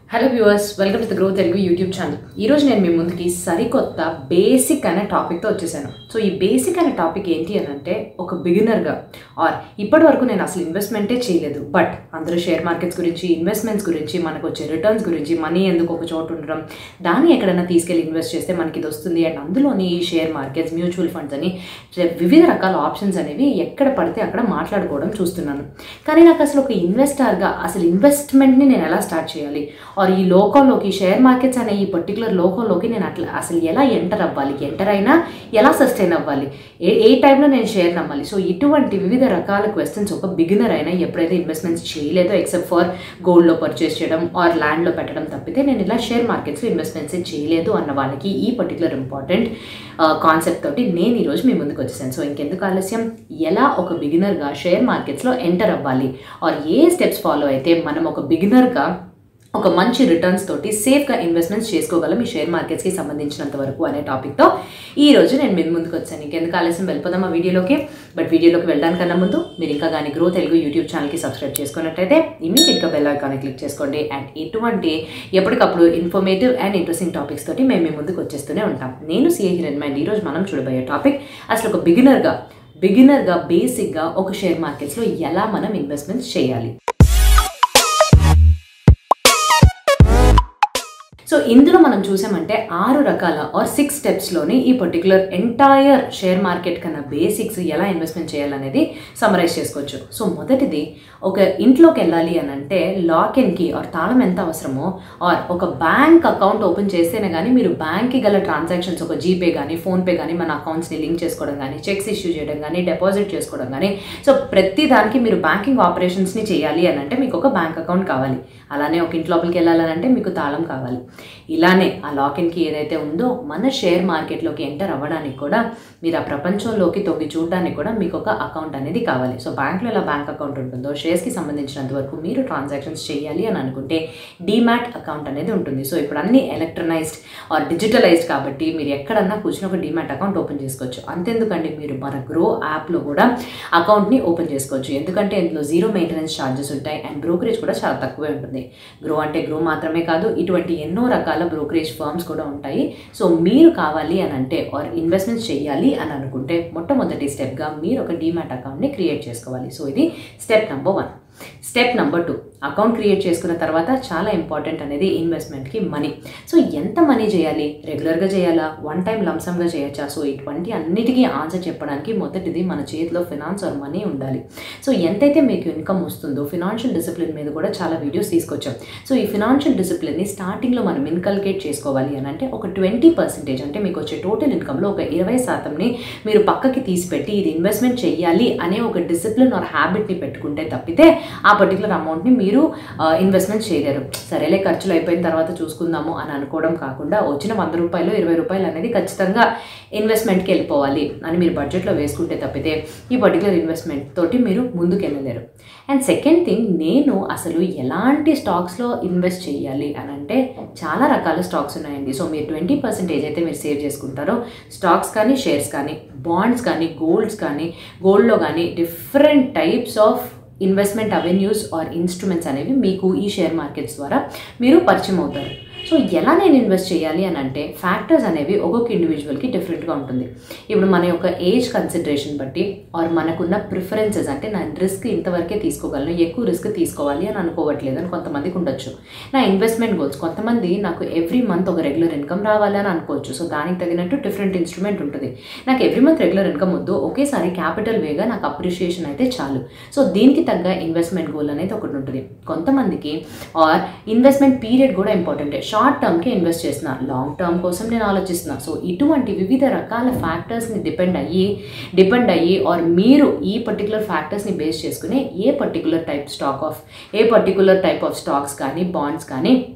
Hello viewers welcome to the Groww Telugu YouTube channel ఈరోజు నేను మీ ముందుకి సరికొత్త బేసిక్ అనే టాపిక్తో వచ్చేసాను సో ఈ బేసిక్ అనే టాపిక్ ఏంటి అని అంటే ఒక బిగినర్గా ఆర్ ఇప్పటి వరకు నేను అసలు ఇన్వెస్ట్మెంటే చేయలేదు బట్ అందరూ షేర్ మార్కెట్స్ గురించి ఇన్వెస్ట్మెంట్స్ గురించి మనకు వచ్చే రిటర్న్స్ గురించి మనీ ఎందుకు ఒక చోటు ఉండడం దాన్ని ఎక్కడైనా తీసుకెళ్ళి ఇన్వెస్ట్ చేస్తే మనకి ఇది వస్తుంది అండ్ అందులోని ఈ షేర్ మార్కెట్స్ మ్యూచువల్ ఫండ్స్ అని వివిధ రకాల ఆప్షన్స్ అనేవి ఎక్కడ పడితే అక్కడ మాట్లాడుకోవడం చూస్తున్నాను కానీ నాకు అసలు ఒక ఇన్వెస్టర్గా అసలు ఇన్వెస్ట్మెంట్ని నేను ఎలా స్టార్ట్ చేయాలి ఆర్ ఈ లోకంలోకి షేర్ మార్కెట్స్ అనే ఈ పర్టికులర్ లోకంలోకి నేను అట్లా అసలు ఎలా ఎంటర్ అవ్వాలి ఎంటర్ అయినా ఎలా సస్టైన్ అవ్వాలి ఏ ఏ టైంలో నేను షేర్ నమ్మాలి సో ఇటువంటి వివిధ రకాల క్వశ్చన్స్ ఒక బిగినర్ అయినా ఎప్పుడైతే ఇన్వెస్ట్మెంట్స్ చేయలేదో ఎక్సెప్ట్ ఫర్ గోల్డ్లో పర్చేస్ చేయడం ఆర్ ల్యాండ్లో పెట్టడం తప్పితే నేను ఇలా షేర్ మార్కెట్స్లో ఇన్వెస్ట్మెంట్స్ చేయలేదు అన్న వాళ్ళకి ఈ పర్టికులర్ ఇంపార్టెంట్ కాన్సెప్ట్ తోటి నేను ఈరోజు మీ ముందుకు వచ్చేసాను సో ఇంకెందుకు ఆలస్యం ఎలా ఒక బిగినర్గా షేర్ మార్కెట్స్లో ఎంటర్ అవ్వాలి ఆర్ ఏ స్టెప్స్ ఫాలో అయితే మనం ఒక బిగినర్గా ఒక మంచి రిటర్న్స్ తోటి సేఫ్గా ఇన్వెస్ట్మెంట్స్ చేసుకోగలం ఈ షేర్ మార్కెట్స్కి సంబంధించినంత వరకు అనే టాపిక్తో ఈ రోజు నేను మీ ముందుకు వచ్చాను ఇంకెందుకు ఆలస్యం వెళ్ళిపోదాం ఆ వీడియోలోకి బట్ వీడియోలోకి వెళ్ళడానికన్నా ముందు మీరు ఇంకా కానీ గ్రో తెలుగు యూట్యూబ్ ఛానల్కి సబ్స్క్రైబ్ చేసుకున్నట్టయితే ఇమీడియట్గా బెల్ ఐకాన్ని క్లిక్ చేసుకోండి అండ్ ఇటువంటి ఎప్పటికప్పుడు ఇన్ఫర్మేటివ్ అండ్ ఇంట్రెస్టింగ్ టాపిక్స్ తోటి మేము మీ ముందుకు వచ్చేస్తూనే ఉంటాం నేను సిఏ హిరణ్ మైండ్ ఈరోజు మనం చూడబోయే టాపిక్ అసలు ఒక బిగినర్గా బిగినర్గా బేసిక్గా ఒక షేర్ మార్కెట్స్లో ఎలా మనం ఇన్వెస్ట్మెంట్స్ చేయాలి సో ఇందులో మనం చూసామంటే ఆరు రకాల ఆర్ సిక్స్ స్టెప్స్లోని ఈ పర్టికులర్ ఎంటైర్ షేర్ మార్కెట్ కన్నా బేసిక్స్ ఎలా ఇన్వెస్ట్మెంట్ చేయాలనేది సమరైజ్ చేసుకోవచ్చు సో మొదటిది ఒక ఇంట్లోకి వెళ్ళాలి అని అంటే లాక్ ఇన్కి ఆర్ తాళం ఎంత అవసరమో ఆర్ ఒక బ్యాంక్ అకౌంట్ ఓపెన్ చేస్తేనే కానీ మీరు బ్యాంక్కి గల ట్రాన్సాక్షన్స్ ఒక జీపే కానీ ఫోన్పే కానీ మన అకౌంట్స్ని లింక్ చేసుకోవడం కానీ చెక్స్ ఇష్యూ చేయడం కానీ డిపాజిట్ చేసుకోవడం కానీ సో ప్రతి దానికి మీరు బ్యాంకింగ్ ఆపరేషన్స్ని చేయాలి అని అంటే మీకు ఒక బ్యాంక్ అకౌంట్ కావాలి అలానే ఒక ఇంటి లోపలికి వెళ్ళాలంటే మీకు తాళం కావాలి ఇలానే ఆ లాకిన్కి ఏదైతే ఉందో మన షేర్ మార్కెట్లోకి ఎంటర్ అవ్వడానికి కూడా మీరు ఆ ప్రపంచంలోకి తొంగి చూడడానికి కూడా మీకు ఒక అకౌంట్ అనేది కావాలి సో బ్యాంక్లో ఎలా బ్యాంక్ అకౌంట్ ఉంటుందో షేర్స్కి సంబంధించినంత వరకు మీరు ట్రాన్సాక్షన్స్ చేయాలి అని అనుకుంటే డీమ్యాట్ అకౌంట్ అనేది ఉంటుంది సో ఇప్పుడు అన్ని ఎలక్ట్రనైజ్డ్ ఆర్ డిజిటలైజ్డ్ కాబట్టి మీరు ఎక్కడన్నా కూర్చుని ఒక డీమ్యాట్ అకౌంట్ ఓపెన్ చేసుకోవచ్చు అంతెందుకండి మీరు మన గ్రో యాప్లో కూడా అకౌంట్ని ఓపెన్ చేసుకోవచ్చు ఎందుకంటే ఇందులో జీరో మెయింటెనెన్స్ ఛార్జెస్ ఉంటాయి అండ్ బ్రోకరేజ్ కూడా చాలా తక్కువే ఉంటుంది గ్రో అంటే గ్రో మాత్రమే కాదు ఇటువంటి ఎన్నో రకాల బ్రోకరేజ్ ఫర్మ్స్ కూడా ఉంటాయి సో మీరు కావాలి అని అంటే ఆర్ ఇన్వెస్ట్మెంట్స్ చేయాలి అని అనుకుంటే మొట్టమొదటి స్టెప్గా మీరు ఒక డీమ్యాట్ అకౌంట్ని క్రియేట్ చేసుకోవాలి సో ఇది step number one step number two account create చేసుకున్న తర్వాత చాలా ఇంపార్టెంట్ అనేది ఇన్వెస్ట్మెంట్కి మనీ సో ఎంత మనీ చేయాలి రెగ్యులర్గా చేయాలా వన్ టైం లంసమ్గా చేయొచ్చా సో ఇటువంటి అన్నిటికీ ఆన్సర్ చెప్పడానికి మొదటిది మన చేతిలో ఫినాన్స్ ఆర్ మనీ ఉండాలి సో ఎంతైతే మీకు ఇన్కమ్ వస్తుందో ఫినాన్షియల్ డిసిప్లిన్ మీద కూడా చాలా వీడియోస్ తీసుకొచ్చాం సో ఈ ఫినాన్షియల్ డిసిప్లిన్ని స్టార్టింగ్లో మనం ఇన్కల్కేట్ చేసుకోవాలి అని అంటే ఒక ట్వంటీ పర్సెంటేజ్ అంటే మీకు వచ్చే టోటల్ ఇన్కమ్లో ఒక ఇరవై శాతంని మీరు పక్కకి తీసిపెట్టి ఇది ఇన్వెస్ట్మెంట్ చేయాలి అనే ఒక డిసిప్లిన్ ఆర్ హ్యాబిట్ని పెట్టుకుంటే తప్పితే ఆ పర్టికులర్ అమౌంట్ని మీరు ఇన్వెస్ట్మెంట్ చేయలేరు సరేలే ఖర్చులు అయిపోయిన తర్వాత చూసుకుందాము అని అనుకోవడం కాకుండా వచ్చిన వంద రూపాయలు ఇరవై రూపాయలు అనేది ఖచ్చితంగా ఇన్వెస్ట్మెంట్కి వెళ్ళిపోవాలి అని మీరు బడ్జెట్లో వేసుకుంటే తప్పితే ఈ పర్టికులర్ ఇన్వెస్ట్మెంట్ తోటి మీరు ముందుకు వెళ్ళలేరు అండ్ సెకండ్ థింగ్ నేను అసలు ఎలాంటి స్టాక్స్లో ఇన్వెస్ట్ చేయాలి అని అంటే చాలా రకాల స్టాక్స్ ఉన్నాయండి సో మీరు ట్వంటీ పర్సెంటేజ్ అయితే మీరు సేవ్ చేసుకుంటారో స్టాక్స్ కానీ షేర్స్ కానీ బాండ్స్ కానీ గోల్డ్స్ కానీ గోల్డ్లో కానీ different types of investment avenues or instruments అనేవి మీకు ఈ షేర్ మార్కెట్స్ ద్వారా మీరు పరిచయం అవుతారు సో ఎలా నేను ఇన్వెస్ట్ చేయాలి అని అంటే ఫ్యాక్టర్స్ అనేవి ఒక్కొక్క ఇండివిజువల్కి డిఫరెంట్గా ఉంటుంది ఇప్పుడు మన యొక్క ఏజ్ కన్సిడరేషన్ బట్టి ఆర్ మనకున్న ప్రిఫరెన్సెస్ అంటే నా రిస్క్ ఇంతవరకే తీసుకోగలను ఎక్కువ రిస్క్ తీసుకోవాలి అని అనుకోవట్లేదు అని కొంతమందికి ఉండొచ్చు నా ఇన్వెస్ట్మెంట్ గోల్స్ కొంతమంది నాకు ఎవ్రీ మంత్ ఒక రెగ్యులర్ ఇన్కమ్ రావాలి అని అనుకోవచ్చు సో దానికి తగినట్టు డిఫరెంట్ ఇన్స్ట్రుమెంట్ ఉంటుంది నాకు ఎవ్రీ మంత్ రెగ్యులర్ ఇన్కమ్ వద్దు ఒకేసారి క్యాపిటల్ వేగా నాకు అప్రిషియేషన్ అయితే చాలు సో దీనికి తగ్గ ఇన్వెస్ట్మెంట్ గోల్ అనేది ఒకటి ఉంటుంది కొంతమందికి ఆర్ ఇన్వెస్ట్మెంట్ పీరియడ్ కూడా ఇంపార్టెంటే షార్ట్ టర్మ్కి ఇన్వెస్ట్ చేస్తున్నా లాంగ్ టర్మ్ కోసం నేను ఆలోచిస్తున్నా సో ఇటువంటి వివిధ రకాల ఫ్యాక్టర్స్ని డిపెండ్ అయ్యి డిపెండ్ అయ్యి ఆర్ మీరు ఈ పర్టికులర్ ఫ్యాక్టర్స్ని బేస్ చేసుకుని a particular type stock of a particular type of stocks కానీ బాండ్స్ కానీ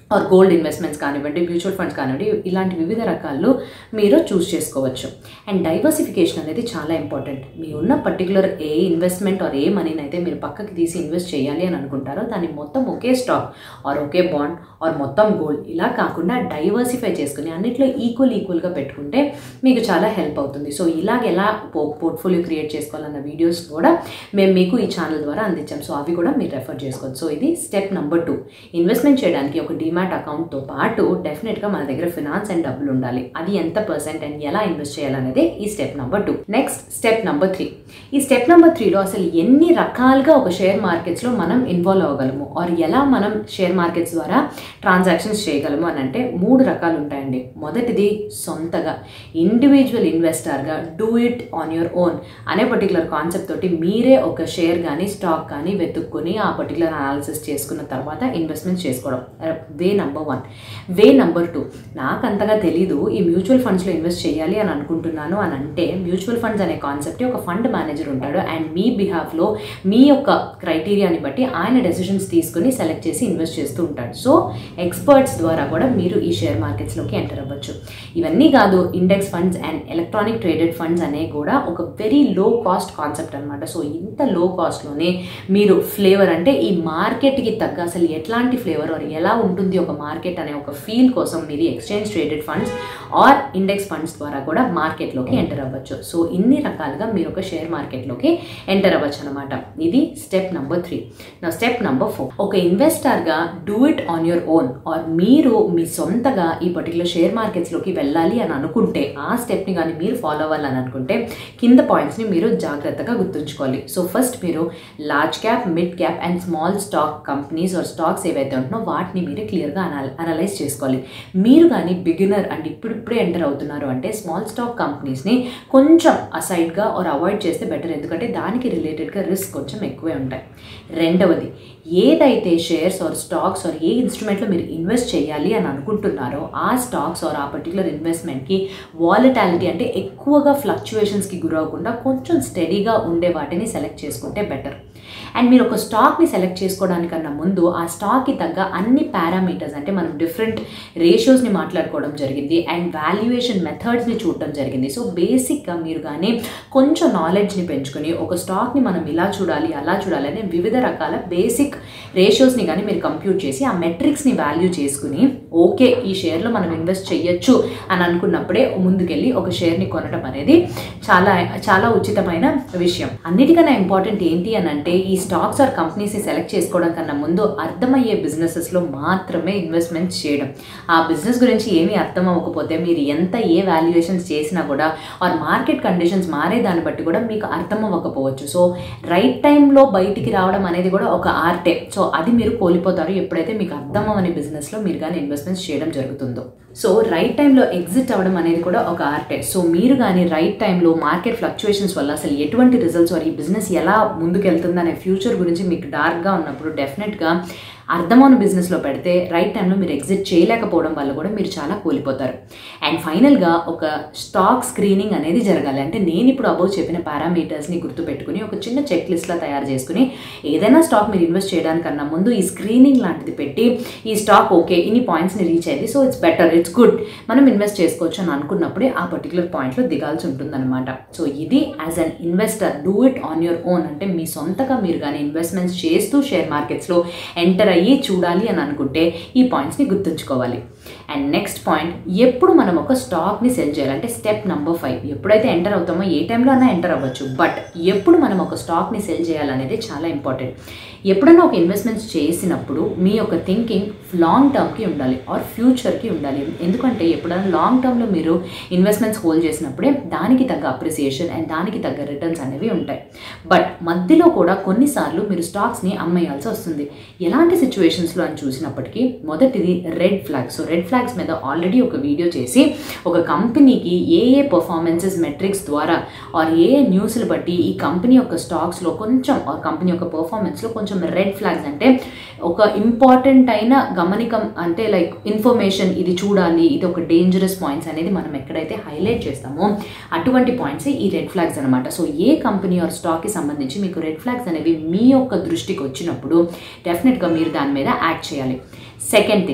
ఆర్ గోల్డ్ ఇన్వెస్ట్మెంట్స్ కానివ్వండి మ్యూచువల్ ఫండ్స్ కానివ్వండి ఇలాంటి వివిధ రకాలు మీరు చూస్ చేసుకోవచ్చు అండ్ డైవర్సిఫికేషన్ అనేది చాలా ఇంపార్టెంట్ మీ ఉన్న పర్టికులర్ ఏ ఇన్వెస్ట్మెంట్ ఆర్ ఏ మనీని అయితే మీరు పక్కకి తీసి ఇన్వెస్ట్ చేయాలి అని అనుకుంటారో దాన్ని మొత్తం ఒకే స్టాక్ ఆర్ ఒకే బాండ్ ఆర్ మొత్తం గోల్డ్ ఇలా కాకుండా డైవర్సిఫై చేసుకుని అన్నిట్లో ఈక్వల్ ఈక్వల్గా పెట్టుకుంటే మీకు చాలా హెల్ప్ అవుతుంది సో ఇలాగ ఎలా పో పోర్ట్ఫోలియో క్రియేట్ చేసుకోవాలన్న వీడియోస్ కూడా మేము మీకు ఈ ఛానల్ ద్వారా అందించాం సో అవి కూడా మీరు రెఫర్ చేసుకోవచ్చు సో ఇది స్టెప్ నెంబర్ టూ ఇన్వెస్ట్మెంట్ చేయడానికి ఒక డిమాట్ అకౌంట్తో పాటు డెఫినెట్గా మన దగ్గర ఫినాన్స్ అండ్ డబ్బులు ఉండాలి అది ఎంత పర్సెంట్ అండ్ ఎలా ఇన్వెస్ట్ చేయాలనేది ఈ step number two next step number three ఈ స్టెప్ నెంబర్ త్రీలో అసలు ఎన్ని రకాలుగా ఒక షేర్ మార్కెట్స్లో మనం ఇన్వాల్వ్ అవ్వగలము ఆర్ ఎలా మనం షేర్ మార్కెట్స్ ద్వారా ట్రాన్సాక్షన్స్ చేయగలము అని అంటే మూడు రకాలు ఉంటాయండి మొదటిది సొంతగా ఇండివిజువల్ ఇన్వెస్టర్గా do it on your own అనే పర్టికులర్ కాన్సెప్ట్ తోటి మీరే ఒక షేర్ కానీ స్టాక్ కానీ వెతుక్కొని ఆ పర్టికులర్ అనాలిసిస్ చేసుకున్న తర్వాత ఇన్వెస్ట్మెంట్ చేసుకోవడం way number one way number two నాకు అంతగా తెలీదు ఈ మ్యూచువల్ ఫండ్స్లో ఇన్వెస్ట్ చేయాలి అని అనుకుంటున్నాను అని అంటే మ్యూచువల్ ఫండ్స్ అనే కాన్సెప్ట్ ఒక ఫండ్ మేనేజర్ ఉంటాడు అండ్ మీ బిహాఫ్లో మీ యొక్క క్రైటీరియాని బట్టి ఆయన డెసిషన్స్ తీసుకుని సెలెక్ట్ చేసి ఇన్వెస్ట్ చేస్తూ ఉంటాడు సో ఎక్స్పర్ట్స్ ద్వారా కూడా మీరు ఈ షేర్ మార్కెట్స్లోకి ఎంటర్ అవ్వచ్చు ఇవన్నీ కాదు index funds and electronic traded funds అనేవి కూడా ఒక వెరీ లో కాస్ట్ కాన్సెప్ట్ అనమాట సో ఇంత లో కాస్ట్లోనే మీరు ఫ్లేవర్ అంటే ఈ మార్కెట్కి తగ్గ అసలు ఎట్లాంటి ఫ్లేవర్ ఆర్ ఎలా ఉంటుంది ఒక మార్కెట్ అనే ఒక ఫీల్ కోసం మీరు exchange traded funds or index funds ద్వారా కూడా మార్కెట్లోకి ఎంటర్ అవ్వచ్చు సో ఇన్ని రకాలుగా మీరు ఒక షేర్ మార్కెట్లోకి ఎంటర్ అవ్వచ్చు అనమాట ఇది స్టెప్ నెంబర్ త్రీ నా స్టెప్ నెంబర్ ఫోర్ ఒక ఇన్వెస్టర్గా do it on your own or మీరు మీ సొంతగా ఈ పర్టికులర్ షేర్ మార్కెట్స్లోకి వెళ్ళాలి అని అనుకుంటే ఆ స్టెప్ని కానీ మీరు ఫాలో అవ్వాలని అనుకుంటే కింద పాయింట్స్ని మీరు జాగ్రత్తగా గుర్తుంచుకోవాలి సో ఫస్ట్ మీరు large cap mid cap and small stock companies or stocks ఏవైతే ఉంటున్నో వాటిని మీరు క్లియర్గా అనల్ అనలైజ్ చేసుకోవాలి మీరు కానీ బిగినర్ అండ్ ఇప్పుడిప్పుడే ఎంటర్ అవుతున్నారు అంటే స్మాల్ స్టాక్ కంపెనీస్ని కొంచెం అసైడ్గా ఆర్ అవాయిడ్ చేస్తే బెటర్ ఎందుకంటే దానికి రిలేటెడ్గా రిస్క్ కొంచెం ఎక్కువే ఉంటాయి రెండవది ఏదైతే షేర్స్ ఆర్ స్టాక్స్ ఆర్ ఏ ఇన్స్ట్రుమెంట్లో మీరు ఇన్వెస్ట్ చేయాలి అని అనుకుంటున్నారో ఆ స్టాక్స్ ఆర్ ఆ పర్టికులర్ ఇన్వెస్ట్మెంట్కి వాలటాలిటీ అంటే ఎక్కువగా ఫ్లక్చువేషన్స్కి గురవకుండా కొంచెం స్టడీగా ఉండే వాటిని సెలెక్ట్ చేసుకుంటే బెటర్ అండ్ మీరు ఒక స్టాక్ని సెలెక్ట్ చేసుకోవడానికన్నా ముందు ఆ స్టాక్కి తగ్గ అన్ని పారామీటర్స్ అంటే మనం డిఫరెంట్ రేషియోస్ని మాట్లాడుకోవడం జరిగింది అండ్ వాల్యుయేషన్ మెథడ్స్ని చూడటం జరిగింది సో బేసిక్గా మీరు కానీ కొంచెం నాలెడ్జ్ని పెంచుకొని ఒక స్టాక్ని మనం ఇలా చూడాలి అలా చూడాలి అనే వివిధ రకాల బేసిక్ రేషియోస్ని కానీ మీరు కంప్యూట్ చేసి ఆ మెట్రిక్స్ని వాల్యూ చేసుకుని ఓకే ఈ షేర్లో మనం ఇన్వెస్ట్ చేయొచ్చు అని అనుకున్నప్పుడే ముందుకెళ్ళి ఒక షేర్ని కొనడం అనేది చాలా చాలా ఉచితమైన విషయం అన్నిటికన్నా ఇంపార్టెంట్ ఏంటి అని అంటే ఈ స్టాక్స్ ఆర్ కంపెనీస్ని సెలెక్ట్ చేసుకోవడం కన్నా ముందు అర్థమయ్యే బిజినెసెస్లో మాత్రమే ఇన్వెస్ట్మెంట్ చేయడం ఆ బిజినెస్ గురించి ఏమీ అర్థం అవ్వకపోతే మీరు ఎంత ఏ వాల్యుయేషన్స్ చేసినా కూడా ఆర్ మార్కెట్ కండిషన్స్ మారే దాన్ని బట్టి కూడా మీకు అర్థం అవ్వకపోవచ్చు సో రైట్ టైంలో బయటికి రావడం అనేది కూడా ఒక ఆర్టే సో అది మీరు కోల్పోతారు ఎప్పుడైతే మీకు అర్థం అవ్వని బిజినెస్లో మీరు కానీ ఇన్వెస్ట్మెంట్స్ చేయడం జరుగుతుందో సో రైట్ టైంలో ఎగ్జిట్ అవ్వడం అనేది కూడా ఒక ఆర్టే సో మీరు కానీ రైట్ టైంలో మార్కెట్ ఫ్లక్చుయేషన్స్ వల్ల అసలు ఎటువంటి రిజల్ట్స్ ఆర్ ఈ బిజినెస్ ఎలా ముందుకెళ్తుంది అనే ఫ్యూచర్ గురించి మీకు డార్క్గా ఉన్నప్పుడు డెఫినెట్గా అర్థమవున బిజినెస్లో పెడితే రైట్ టైంలో మీరు ఎగ్జిట్ చేయలేకపోవడం వల్ల కూడా మీరు చాలా కోల్పోతారు అండ్ ఫైనల్గా ఒక స్టాక్ స్క్రీనింగ్ అనేది జరగాలి అంటే నేను ఇప్పుడు అబౌవ్ చెప్పిన పారామీటర్స్ని గుర్తుపెట్టుకుని ఒక చిన్న చెక్ లిస్ట్లా తయారు చేసుకుని ఏదైనా స్టాక్ మీరు ఇన్వెస్ట్ చేయడానికన్నా ముందు ఈ స్క్రీనింగ్ లాంటిది పెట్టి ఈ స్టాక్ ఓకే ఇన్ని పాయింట్స్ని రీచ్ అయింది so it's better it's good మనం ఇన్వెస్ట్ చేసుకోవచ్చు అని అనుకున్నప్పుడే ఆ పర్టికులర్ పాయింట్లో దిగాల్సి ఉంటుందన్నమాట సో ఇది as an investor do it on your own అంటే మీ సొంతగా మీరు కానీ ఇన్వెస్ట్మెంట్స్ చేస్తూ షేర్ మార్కెట్స్లో ఎంటర్ అయ్యి చూడాలి అని అనుకుంటే ఈ పాయింట్స్ని గుర్తుంచుకోవాలి అండ్ నెక్స్ట్ పాయింట్ ఎప్పుడు మనం ఒక స్టాక్ని సెల్ చేయాలి అంటే స్టెప్ నెంబర్ ఫైవ్ ఎప్పుడైతే ఎంటర్ అవుతామో ఏ టైంలో అయినా ఎంటర్ అవ్వచ్చు బట్ ఎప్పుడు మనం ఒక స్టాక్ని సెల్ చేయాలనేది చాలా ఇంపార్టెంట్ ఎప్పుడైనా ఒక ఇన్వెస్ట్మెంట్స్ చేసినప్పుడు మీ యొక్క థింకింగ్ లాంగ్ టర్మ్కి ఉండాలి ఆర్ ఫ్యూచర్కి ఉండాలి ఎందుకంటే ఎప్పుడైనా లాంగ్ టర్మ్లో మీరు ఇన్వెస్ట్మెంట్స్ హోల్డ్ చేసినప్పుడే దానికి తగ్గ అప్రిసియేషన్ అండ్ దానికి తగ్గ రిటర్న్స్ అనేవి ఉంటాయి బట్ మధ్యలో కూడా కొన్నిసార్లు మీరు స్టాక్స్ని అమ్మేయాల్సి వస్తుంది ఎలాంటి సిచ్యువేషన్స్లో అని చూసినప్పటికీ మొదటిది red flag so red flags మీద ఆల్రెడీ ఒక వీడియో చేసి ఒక కంపెనీకి ఏ ఏ పర్ఫార్మెన్సెస్ మెట్రిక్స్ ద్వారా ఆర్ ఏ ఏ న్యూస్లు బట్టి ఈ కంపెనీ యొక్క స్టాక్స్లో కొంచెం ఆర్ కంపెనీ యొక్క పర్ఫార్మెన్స్లో కొంచెం రెడ్ ఫ్లాగ్స్ అంటే ఒక ఇంపార్టెంట్ అయిన గమనికం అంటే లైక్ ఇన్ఫర్మేషన్ ఇది చూడాలి ఇది ఒక డేంజరస్ పాయింట్స్ అనేది మనం ఎక్కడైతే హైలైట్ చేస్తామో అటువంటి పాయింట్స్ ఈ రెడ్ ఫ్లాగ్స్ అనమాట సో ఏ కంపెనీ ఆర్ స్టాక్కి సంబంధించి మీకు రెడ్ ఫ్లాగ్స్ అనేవి మీ యొక్క దృష్టికి వచ్చినప్పుడు డెఫినెట్గా మీరు దాని మీద యాక్ట్ చేయాలి సెకండ్ థింగ్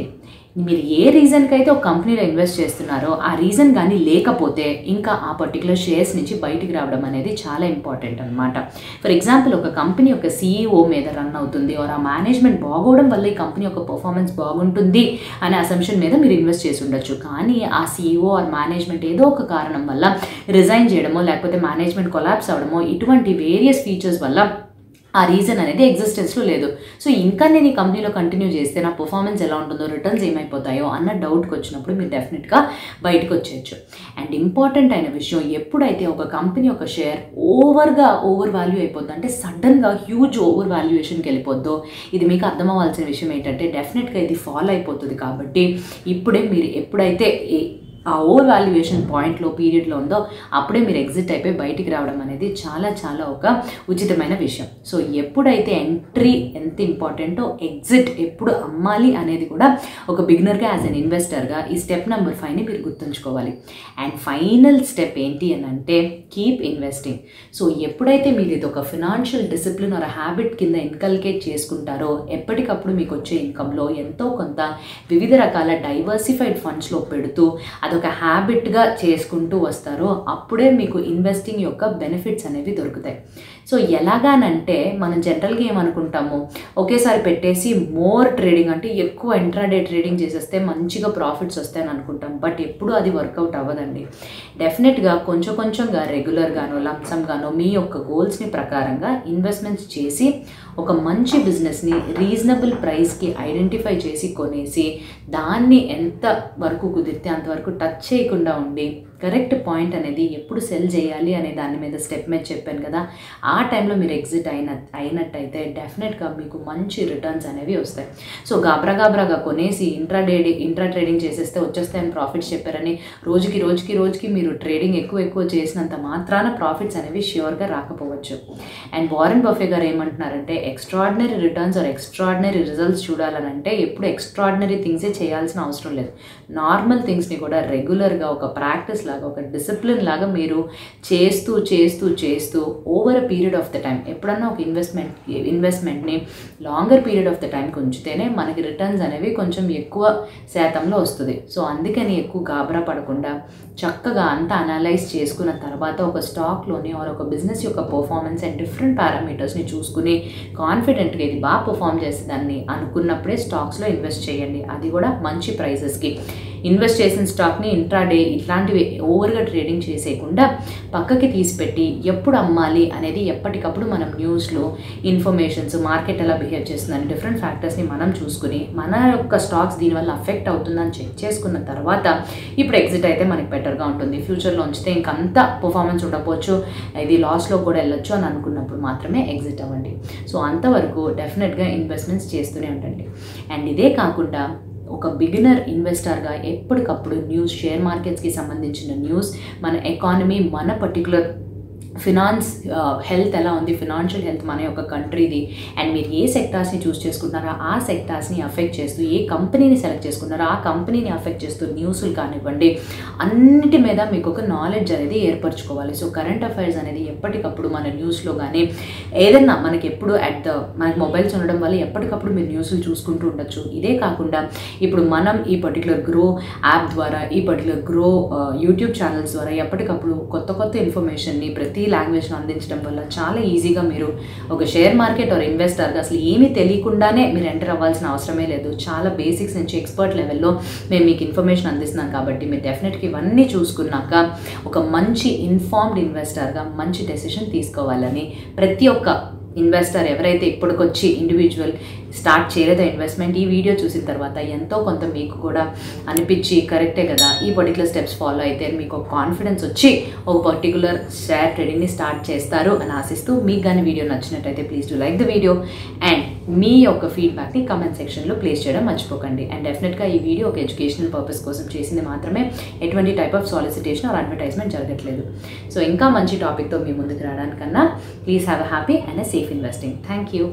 మీరు ఏ రీజన్కి అయితే ఒక కంపెనీలో ఇన్వెస్ట్ చేస్తున్నారో ఆ రీజన్ కానీ లేకపోతే ఇంకా ఆ పర్టికులర్ షేర్స్ నుంచి బయటికి రావడం అనేది చాలా ఇంపార్టెంట్ అనమాట ఫర్ ఎగ్జాంపుల్ ఒక కంపెనీ యొక్క సీఈఓ మీద రన్ అవుతుంది ఆర్ ఆ మేనేజ్మెంట్ బాగోవడం వల్ల ఈ కంపెనీ యొక్క పర్ఫార్మెన్స్ బాగుంటుంది అనే అసంప్షన్ మీద మీరు ఇన్వెస్ట్ చేసి ఉండొచ్చు కానీ ఆ సీఈఓ ఆర్ మేనేజ్మెంట్ ఏదో ఒక కారణం వల్ల రిజైన్ చేయడమో లేకపోతే మేనేజ్మెంట్ కొలాప్స్ అవ్వడమో ఇటువంటి వేరియస్ ఫీచర్స్ వల్ల ఆ రీజన్ అనేది ఎగ్జిస్టెన్స్లో లేదు సో ఇంకా నేను ఈ కంపెనీలో కంటిన్యూ చేస్తే నా పర్ఫార్మెన్స్ ఎలా ఉంటుందో రిటర్న్స్ ఏమైపోతాయో అన్న డౌట్కి వచ్చినప్పుడు మీరు డెఫినెట్గా బయటకు వచ్చేయచ్చు అండ్ ఇంపార్టెంట్ అయిన విషయం ఎప్పుడైతే ఒక కంపెనీ ఒక షేర్ ఓవర్గా ఓవర్ వాల్యూ అయిపోద్దో అంటే సడన్గా హ్యూజ్ ఓవర్ వాల్యుయేషన్కి వెళ్ళిపోద్దో ఇది మీకు అర్థం అవ్వాల్సిన విషయం ఏంటంటే డెఫినెట్గా ఇది ఫాలో అయిపోతుంది కాబట్టి ఇప్పుడే మీరు ఎప్పుడైతే ఈ- ఆ ఓవర్ వాల్యుయేషన్ పాయింట్లో పీరియడ్లో ఉందో అప్పుడే మీరు ఎగ్జిట్ అయిపోయి బయటికి రావడం అనేది చాలా చాలా ఒక ఉచితమైన విషయం సో ఎప్పుడైతే ఎంట్రీ ఎంత ఇంపార్టెంటో ఎగ్జిట్ ఎప్పుడు అమ్మాలి అనేది కూడా ఒక బిగినర్గా యాజ్ అన్ ఇన్వెస్టర్గా ఈ స్టెప్ నెంబర్ ఫైవ్ని మీరు గుర్తుంచుకోవాలి అండ్ ఫైనల్ స్టెప్ ఏంటి అని అంటే కీప్ ఇన్వెస్టింగ్ సో ఎప్పుడైతే మీరు ఇది ఒక ఫినాన్షియల్ డిసిప్లిన్ ఒక హ్యాబిట్ కింద ఇన్కల్కేట్ చేసుకుంటారో ఎప్పటికప్పుడు మీకు వచ్చే ఇన్కంలో ఎంతో కొంత వివిధ రకాల డైవర్సిఫైడ్ ఫండ్స్లో పెడుతూ అదొక హ్యాబిట్గా చేసుకుంటూ వస్తారో అప్పుడే మీకు ఇన్వెస్టింగ్ యొక్క బెనిఫిట్స్ అనేవి దొరుకుతాయి సో ఎలాగానంటే మనం జనరల్గా ఏమనుకుంటాము ఒకేసారి పెట్టేసి మోర్ ట్రేడింగ్ అంటే ఎక్కువ ఇంట్రాడే ట్రేడింగ్ చేసేస్తే మంచిగా ప్రాఫిట్స్ వస్తాయని అనుకుంటాం బట్ ఎప్పుడు అది వర్కౌట్ అవ్వదండి డెఫినెట్గా కొంచెం కొంచెంగా రెగ్యులర్గానో లంసంగానో మీ యొక్క గోల్స్ని ప్రకారంగా ఇన్వెస్ట్మెంట్స్ చేసి ఒక మంచి బిజినెస్ని రీజనబుల్ ప్రైస్కి ఐడెంటిఫై చేసి కొనేసి దాన్ని ఎంత వరకు కుదిరితే అంతవరకు టచ్ చేయకుండా ఉండి కరెక్ట్ పాయింట్ అనేది ఎప్పుడు సెల్ చేయాలి అనే దాని మీద స్టెప్ మీద చెప్పాను కదా ఆ టైంలో మీరు ఎగ్జిట్ అయిన అయినట్టయితే డెఫినెట్గా మీకు మంచి రిటర్న్స్ అనేవి వస్తాయి సో గాబ్రా గాబ్రాగా కొనేసి ఇంట్రా డే ఇంట్రా ట్రేడింగ్ చేసేస్తే వచ్చేస్తాయని ప్రాఫిట్స్ చెప్పారని రోజుకి రోజుకి రోజుకి మీరు ట్రేడింగ్ ఎక్కువ ఎక్కువ చేసినంత మాత్రాన ప్రాఫిట్స్ అనేవి ష్యూర్గా రాకపోవచ్చు అండ్ వారెన్ బఫే గారు ఏమంటున్నారంటే extraordinary returns or extraordinary results చూడాలనంటే ఎప్పుడు ఎక్స్ట్రాడినరీ థింగ్సే చేయాల్సిన అవసరం లేదు నార్మల్ థింగ్స్ని కూడా రెగ్యులర్గా ఒక ప్రాక్టీస్ లాగా ఒక డిసిప్లిన్ లాగా మీరు చేస్తూ చేస్తూ చేస్తూ over a period of the time ఎప్పుడన్నా ఒక ఇన్వెస్ట్మెంట్ ఇన్వెస్ట్మెంట్ని లాంగర్ పీరియడ్ ఆఫ్ ద టైంకి ఉంచితేనే మనకి రిటర్న్స్ అనేవి కొంచెం ఎక్కువ శాతంలో వస్తుంది సో అందుకని ఎక్కువ గాబరా పడకుండా చక్కగా అంతా అనలైజ్ చేసుకున్న తర్వాత ఒక స్టాక్లోని ఆర్ ఒక బిజినెస్ యొక్క పర్ఫార్మెన్స్ అండ్ డిఫరెంట్ పారామీటర్స్ని చూసుకుని కాన్ఫిడెంట్గా ఇది బాగా పర్ఫామ్ చేసేదాన్ని అనుకున్నప్పుడే స్టాక్స్లో ఇన్వెస్ట్ చేయండి అది కూడా మంచి ప్రైజెస్కి ఇన్వెస్ట్ చేసిన స్టాక్ని ఇంట్రాడే ఇట్లాంటివి ఓవర్గా ట్రేడింగ్ చేసేయకుండా పక్కకి తీసిపెట్టి ఎప్పుడు అమ్మాలి అనేది ఎప్పటికప్పుడు మనం న్యూస్లో ఇన్ఫర్మేషన్స్ మార్కెట్ ఎలా బిహేవ్ చేస్తుందని డిఫరెంట్ ఫ్యాక్టర్స్ని మనం చూసుకుని మన యొక్క స్టాక్స్ దీనివల్ల అఫెక్ట్ అవుతుందని చెక్ చేసుకున్న తర్వాత ఇప్పుడు ఎగ్జిట్ అయితే మనకి బెటర్గా ఉంటుంది ఫ్యూచర్లో ఉంచితే ఇంకంత పర్ఫార్మెన్స్ ఉండకపోవచ్చు ఇది లాస్లో కూడా వెళ్ళొచ్చు అని అనుకున్నప్పుడు మాత్రమే ఎగ్జిట్ అవ్వండి సో అంతవరకు డెఫినెట్గా ఇన్వెస్ట్మెంట్స్ చేస్తూనే ఉండండి అండ్ ఇదే కాకుండా ఒక బిగినర్ ఇన్వెస్టర్గా ఎప్పటికప్పుడు న్యూస్ షేర్ మార్కెట్స్కి సంబంధించిన న్యూస్ మన ఎకానమీ మన పర్టికులర్ ఫినాన్స్ హెల్త్ ఎలా ఉంది ఫినాన్షియల్ హెల్త్ మన యొక్క కంట్రీది అండ్ మీరు ఏ సెక్టార్స్ని చూస్ చేసుకుంటున్నారో ఆ సెక్టార్స్ని అఫెక్ట్ చేస్తూ ఏ కంపెనీని సెలెక్ట్ చేసుకున్నారో ఆ కంపెనీని అఫెక్ట్ చేస్తూ న్యూస్లు కానివ్వండి అన్నిటి మీద మీకు ఒక నాలెడ్జ్ అనేది ఏర్పరచుకోవాలి సో కరెంట్ అఫైర్స్ అనేది ఎప్పటికప్పుడు మన న్యూస్లో కానీ ఏదన్నా మనకి ఎప్పుడు అట్ ద మనకి మొబైల్స్ ఉండడం వల్ల ఎప్పటికప్పుడు మీరు న్యూస్లు చూసుకుంటూ ఉండొచ్చు ఇదే కాకుండా ఇప్పుడు మనం ఈ పర్టికులర్ గ్రో యాప్ ద్వారా ఈ పర్టికులర్ గ్రో యూట్యూబ్ ఛానల్స్ ద్వారా ఎప్పటికప్పుడు కొత్త కొత్త ఇన్ఫర్మేషన్ని ప్రతి లాంగ్వేజ్లో అందించడం వల్ల చాలా ఈజీగా మీరు ఒక షేర్ మార్కెట్ ఆర్ ఇన్వెస్టర్గా అసలు ఏమీ తెలియకుండానే మీరు ఎంటర్ అవ్వాల్సిన అవసరమే లేదు చాలా బేసిక్స్ నుంచి ఎక్స్పర్ట్ లెవెల్లో మేము మీకు ఇన్ఫర్మేషన్ అందిస్తున్నాం కాబట్టి మీరు డెఫినెట్గా ఇవన్నీ చూసుకున్నాక ఒక మంచి ఇన్ఫార్మ్డ్ ఇన్వెస్టర్గా మంచి డెసిషన్ తీసుకోవాలని ప్రతి ఒక్క ఇన్వెస్టర్ ఎవరైతే ఇప్పటికొచ్చి ఇండివిజువల్ స్టార్ట్ చేయలేదో ఇన్వెస్ట్మెంట్ ఈ వీడియో చూసిన తర్వాత ఎంతో కొంత మీకు కూడా అనిపించి కరెక్టే కదా ఈ పర్టికులర్ స్టెప్స్ ఫాలో అయితే మీకు ఒక కాన్ఫిడెన్స్ వచ్చి ఒక పర్టికులర్ షేర్ ట్రేడింగ్ని స్టార్ట్ చేస్తారు అని ఆశిస్తూ మీకు కానీ వీడియో నచ్చినట్టయితే please to like the video and మీ యొక్క ఫీడ్బ్యాక్ని కమెంట్ సెక్షన్లో ప్లేస్ చేయడం మర్చిపోకండి అండ్ డెఫినెట్గా ఈ వీడియో ఒక ఎడ్యుకేషనల్ పర్పస్ కోసం చేసింది మాత్రమే ఎటువంటి type of solicitation or advertisement జరగట్లేదు సో ఇంకా మంచి టాపిక్తో మీ ముందుకు రావడానికన్నా please have a happy and a safe investing thank you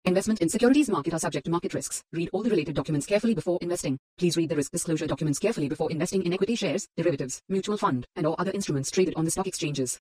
Investment in securities market are subject to market risks. Read all the related documents carefully before investing. Please read the risk disclosure documents carefully before investing in equity shares, derivatives, mutual fund, and or other instruments traded on the stock exchanges.